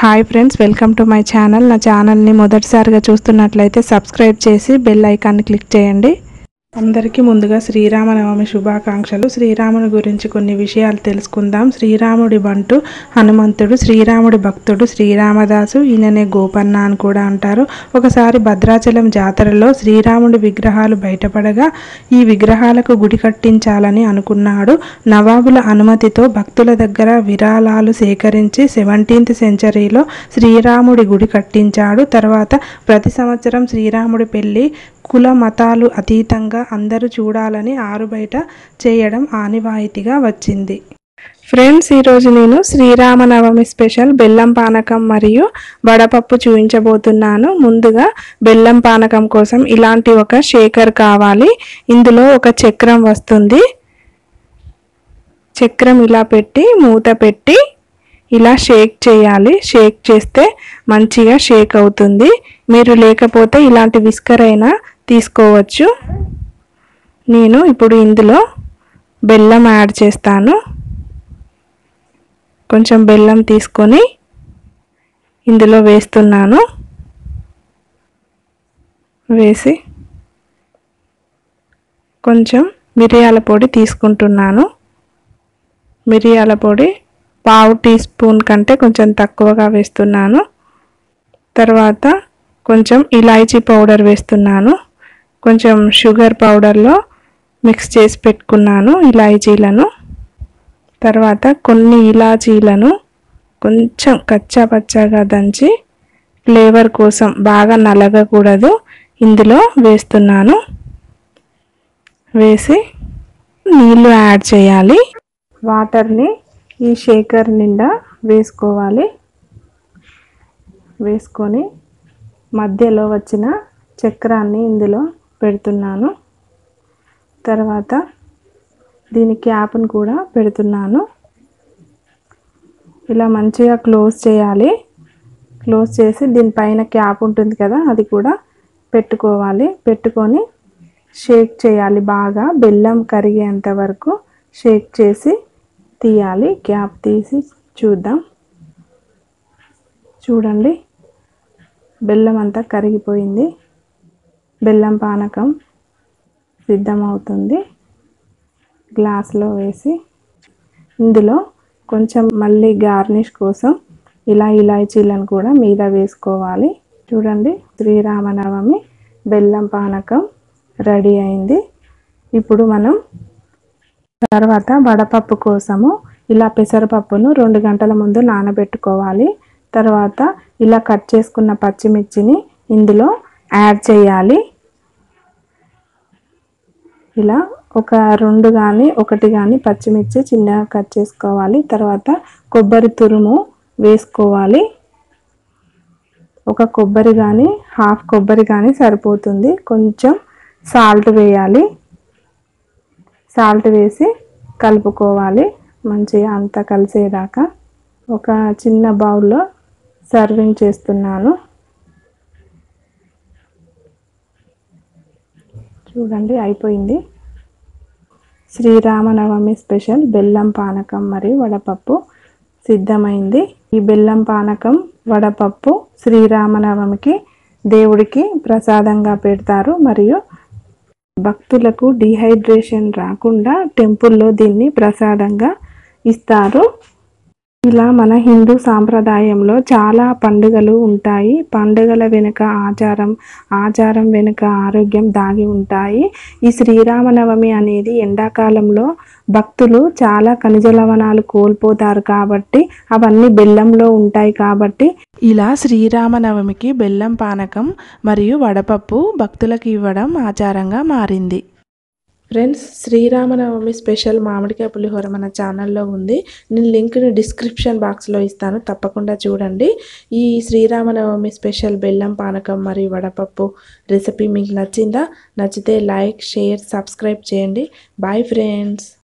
hi friends welcome to my channel నా ఛానల్ని మొదటిసారిగా చూస్తున్నట్లయితే సబ్స్క్రైబ్ చేసి బెల్ ఐకాన్ని క్లిక్ చేయండి అందరికీ ముందుగా శ్రీరామనవమి శుభాకాంక్షలు శ్రీరాముని గురించి కొన్ని విషయాలు తెలుసుకుందాం శ్రీరాముడి బంటు హనుమంతుడు శ్రీరాముడి భక్తుడు శ్రీరామదాసు ఈయననే గోపన్న అని కూడా అంటారు ఒకసారి భద్రాచలం జాతరలో శ్రీరాముడి విగ్రహాలు బయటపడగా ఈ విగ్రహాలకు గుడి కట్టించాలని అనుకున్నాడు నవాబుల అనుమతితో భక్తుల దగ్గర విరాళాలు సేకరించి సెవెంటీన్త్ సెంచరీలో శ్రీరాముడి గుడి కట్టించాడు తర్వాత ప్రతి సంవత్సరం శ్రీరాముడి పెళ్లి కుల మతాలు అతీతంగా అందరూ చూడాలని ఆరుబయట చేయడం ఆనవాయితీగా వచ్చింది ఫ్రెండ్స్ ఈరోజు నేను శ్రీరామనవమి స్పెషల్ బెల్లం పానకం మరియు వడపప్పు చూపించబోతున్నాను ముందుగా బెల్లం పానకం కోసం ఇలాంటి ఒక షేకర్ కావాలి ఇందులో ఒక చక్రం వస్తుంది చక్రం ఇలా పెట్టి మూత పెట్టి ఇలా షేక్ చేయాలి షేక్ చేస్తే మంచిగా షేక్ అవుతుంది మీరు లేకపోతే ఇలాంటి విస్కర్ అయినా తీసుకోవచ్చు నేను ఇప్పుడు ఇందులో బెల్లం యాడ్ చేస్తాను కొంచెం బెల్లం తీసుకొని ఇందులో వేస్తున్నాను వేసి కొంచెం మిరియాల పొడి తీసుకుంటున్నాను మిరియాల పొడి పావు టీ స్పూన్ కంటే కొంచెం తక్కువగా వేస్తున్నాను తర్వాత కొంచెం ఇలాచీ పౌడర్ వేస్తున్నాను కొంచెం షుగర్ పౌడర్లో మిక్స్ చేసి పెట్టుకున్నాను ఇలాచీలను తర్వాత కొన్ని ఇలాచీలను కొంచెం కచ్చా పచ్చాగా దంచి ఫ్లేవర్ కోసం బాగా నలగకూడదు ఇందులో వేస్తున్నాను వేసి నీళ్ళు యాడ్ చేయాలి వాటర్ని ఈ షేకర్ నిండా వేసుకోవాలి వేసుకొని మధ్యలో వచ్చిన చక్రాన్ని ఇందులో పెడుతున్నాను తర్వాత దీని క్యాప్ని కూడా పెడుతున్నాను ఇలా మంచిగా క్లోజ్ చేయాలి క్లోజ్ చేసి దీనిపైన క్యాప్ ఉంటుంది కదా అది కూడా పెట్టుకోవాలి పెట్టుకొని షేక్ చేయాలి బాగా బెల్లం కరిగేంత వరకు షేక్ చేసి తీయాలి క్యాప్ తీసి చూద్దాం చూడండి బెల్లం అంతా కరిగిపోయింది బెల్లం పానకం సిద్ధమవుతుంది గ్లాస్లో వేసి ఇందులో కొంచెం మళ్ళీ గార్నిష్ కోసం ఇలా ఇలాచీలను కూడా మీద వేసుకోవాలి చూడండి శ్రీరామనవమి బెల్లం పానకం రెడీ అయింది ఇప్పుడు మనం తర్వాత వడపప్పు కోసము ఇలా పెసరపప్పును రెండు గంటల ముందు నానబెట్టుకోవాలి తర్వాత ఇలా కట్ చేసుకున్న పచ్చిమిర్చిని ఇందులో యాడ్ చేయాలి ఇలా ఒక రెండు కానీ ఒకటి కానీ పచ్చిమిర్చి చిన్నగా కట్ చేసుకోవాలి తర్వాత కొబ్బరి తురుము వేసుకోవాలి ఒక కొబ్బరి కానీ హాఫ్ కొబ్బరి కానీ సరిపోతుంది కొంచెం సాల్ట్ వేయాలి సాల్ట్ వేసి కలుపుకోవాలి మంచిగా అంతా కలిసేదాకా ఒక చిన్న బౌల్లో సర్వింగ్ చేస్తున్నాను చూడండి అయిపోయింది శ్రీరామనవమి స్పెషల్ బెల్లం పానకం మరియు వడపప్పు సిద్ధమైంది ఈ బెల్లం పానకం వడపప్పు శ్రీరామనవమికి దేవుడికి ప్రసాదంగా పెడతారు మరియు భక్తులకు డిహైడ్రేషన్ రాకుండా టెంపుల్లో దీన్ని ప్రసాదంగా ఇస్తారు ఇలా మన హిందూ సాంప్రదాయంలో చాలా పండుగలు ఉంటాయి పండుగల వెనుక ఆచారం ఆచారం వెనుక ఆరోగ్యం దాగి ఉంటాయి ఈ శ్రీరామనవమి అనేది ఎండాకాలంలో భక్తులు చాలా ఖనిజ లవణాలు కోల్పోతారు కాబట్టి అవన్నీ బెల్లంలో ఉంటాయి కాబట్టి ఇలా శ్రీరామనవమికి బెల్లం పానకం మరియు వడపప్పు భక్తులకు ఇవ్వడం ఆచారంగా మారింది ఫ్రెండ్స్ శ్రీరామనవమి స్పెషల్ మామిడికాయ పులిహోర మన ఛానల్లో ఉంది నేను లింక్ని డిస్క్రిప్షన్ బాక్స్లో ఇస్తాను తప్పకుండా చూడండి ఈ శ్రీరామనవమి స్పెషల్ బెల్లం పానకం మరియు వడపప్పు రెసిపీ మీకు నచ్చిందా నచ్చితే లైక్ షేర్ సబ్స్క్రైబ్ చేయండి బాయ్ ఫ్రెండ్స్